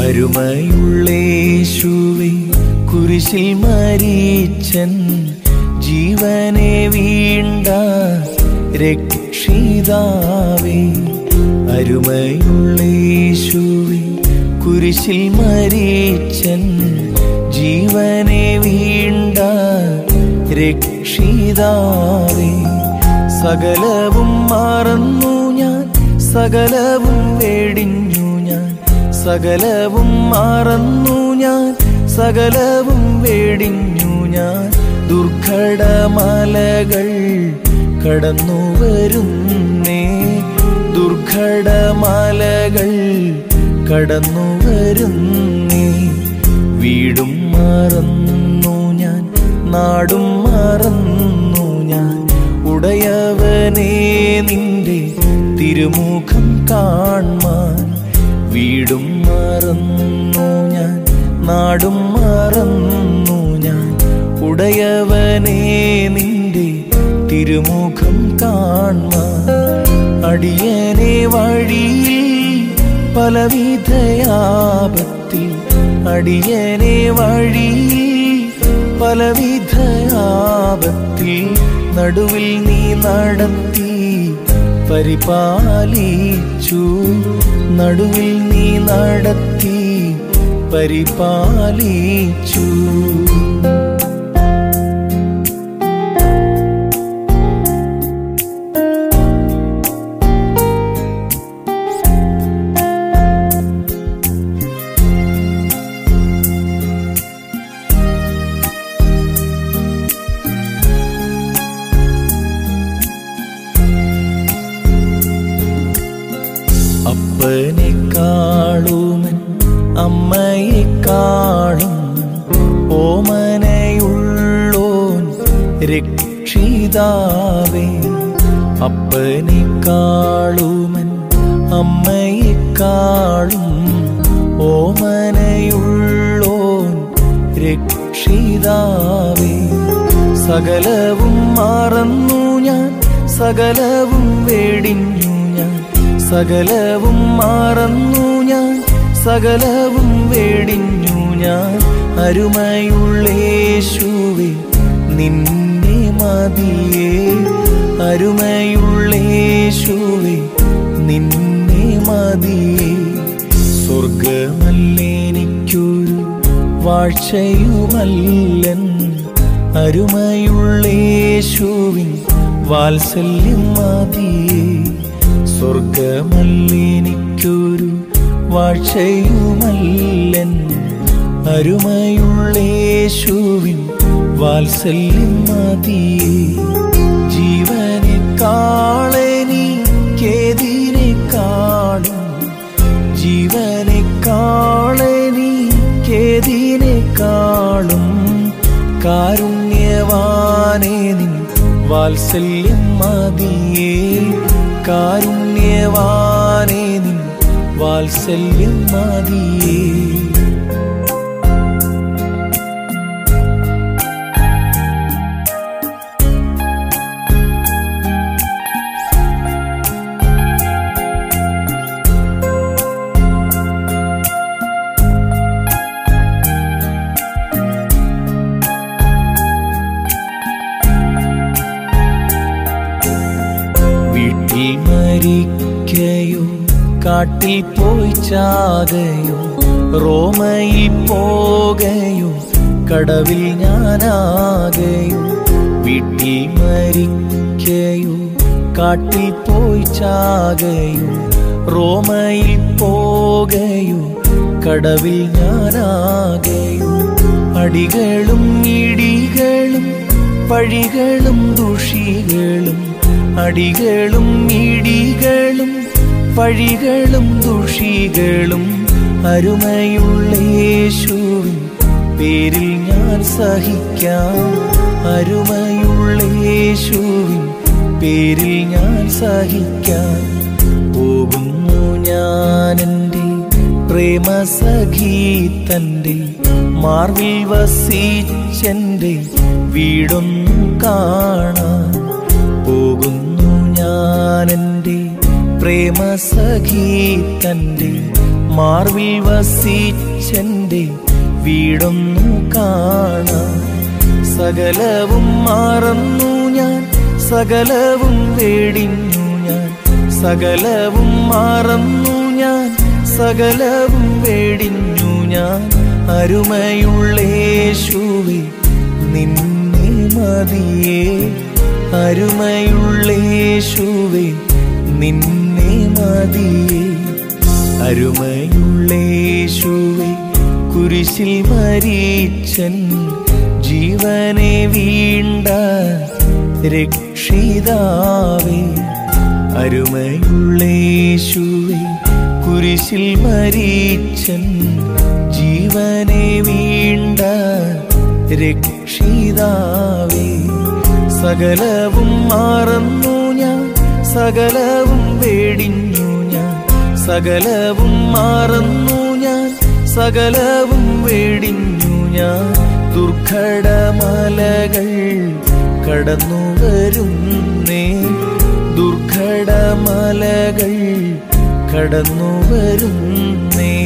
അരുമയുള്ളേശുവേ കുരിശിൽ മരിച്ചൻ ജീവനെ വീണ്ട രക്ഷിതാവേ അരുമയുള്ളേശുവേ കുരിശിൽ മരിച്ചൻ ജീവനെ വീണ്ട രക്ഷിതാവേ സകലവും മറന്നു ഞാൻ സകലവും വേടിഞ്ഞു ഞാൻ സകലവും മറന്നു ഞാൻ സകലവും വേടിഞ്ഞു ഞാൻ ദുർഘടമലകൾ കടന്നു വരുന്നേ ദുർഘടമലകൾ കടന്നു വരുന്നേ വീടും മറന്നു ഞാൻ നാടും മറന്നു ഞാൻ ഉടയവനെ നിന്റെ തിരുമുഖം കാൺമാൻ വീടും മറന്നു ഞാൻ നാടും മറന്നു ഞാൻ ഉടയവനെ നിന്റെ തിരുമുഖം കാൺമാൻ അടിയനെ വഴിയിൽ പലവിധയാപത്തിൽ അടിയനെ വഴിയിൽ പലവിധയാപത്തിൽ നടുവിൽ നീ നടത്തി പരിപാലിച്ചു നടുവിൽ നീ നടത്തി പരിപാലിച്ചു അപ്പനെക്കാളുമൻ അമ്മയെക്കാളും ഓമനയുള്ളോൻ രക്ഷിതാവേ അപ്പനെക്കാളുമൻ അമ്മയെക്കാളും ഓമനയുള്ളോൻ രക്ഷിതാവേ സകലവും മറന്നു ഞാൻ സകലവും വേടിഞ്ഞു ഞാൻ സകലവും മറന്നു ഞാൻ സകലവും വേടിഞ്ഞു ഞാൻ അരുമയുള്ളേശുവേ നിന്നെ മതിയേ അരുമയുള്ളേശുവേ നിന്നെ മതിയേ സ്വർഗമല്ലേനിക്കൊരു വാഴ്ചയുമല്ലൻ അരുമയുള്ളേശുവിൻ വാത്സല്യം മതിയേ സ്വർഗമല്ലേനിക്കൊരു വാഴ്ചയുമല്ലൻ അരുമയുള്ളേശുവിൻ വാത്സല്യം മതിയേ ജീവനെ കാളെനിക്കേതിനെ കാളും ജീവനെ കാളെനിക്കേതിനെ കാളും കാരുണ്യവാനേ നിൻ വാത്സല്യം മതിയേ കാരുണ്യവാനേ നിൻ വാത്സല്യം മതിയേ വീട്ടിൽ മരിക്കയോ കാട്ടിൽ പോയി ചാകയോ റോമയിൽ പോകയോ കടവിൽ ഞാനാകയോ വീട്ടിൽ മരിക്കയോ കാട്ടിൽ പോയി ചാകയോ റോമയിൽ പോകയോ കടവിൽ ഞാനാകയോ അടികളും ഇടികളും പഴികളും ദുഷികളും അടികളും ഇടികളും പഴികളും ദുഷികളും അരുമയുള്ള യേശുവിൻ പേരിൽ ഞാൻ സഹിക്കാം അരുമയുള്ള യേശുവിൻ പേരിൽ ഞാൻ സഹിക്കാം പോകുന്നു ഞാൻ എൻ്റെ പ്രേമസഖി തൻ്റെ മാർവിൽ വസിച്ചെൻ്റെ വീടൊന്നു കാണാൻ പോകുന്നു ഞാൻ എൻ്റെ പ്രേമസഖി തൻ്റെ മാർവിൽ വസിച്ചെന്റെ വീടൊന്നു കാണാൻ സകലവും മറന്നു ഞാൻ സകലവും വേടിഞ്ഞു ഞാൻ സകലവും മറന്നു ഞാൻ സകലവും വേടിഞ്ഞു ഞാൻ അരുമയുള്ളേശുവേ നിന്നെ മതിയേ അരുമയുള്ളേശുവേ നിന്നെ മതിയേ അരുമയുള്ളേശുവേ കുരിശിൽ മരിച്ചൻ ജീവനെ വീണ്ട രക്ഷിതാവേ അരുമയുള്ളേശുവേ കുരിശിൽ മരിച്ചൻ ജീവനെ വീണ്ട രക്ഷിതാവേ സകലവും മറന്നു ഞാൻ സകലവും വേടിഞ്ഞു ഞാൻ സകലവും മറന്നു ഞാൻ സകലവും വേടിഞ്ഞു ഞാൻ ദുർഘടമലകൾ കടന്നു വരുന്നേ ദുർഘടമലകൾ കടന്നു വരുന്നേ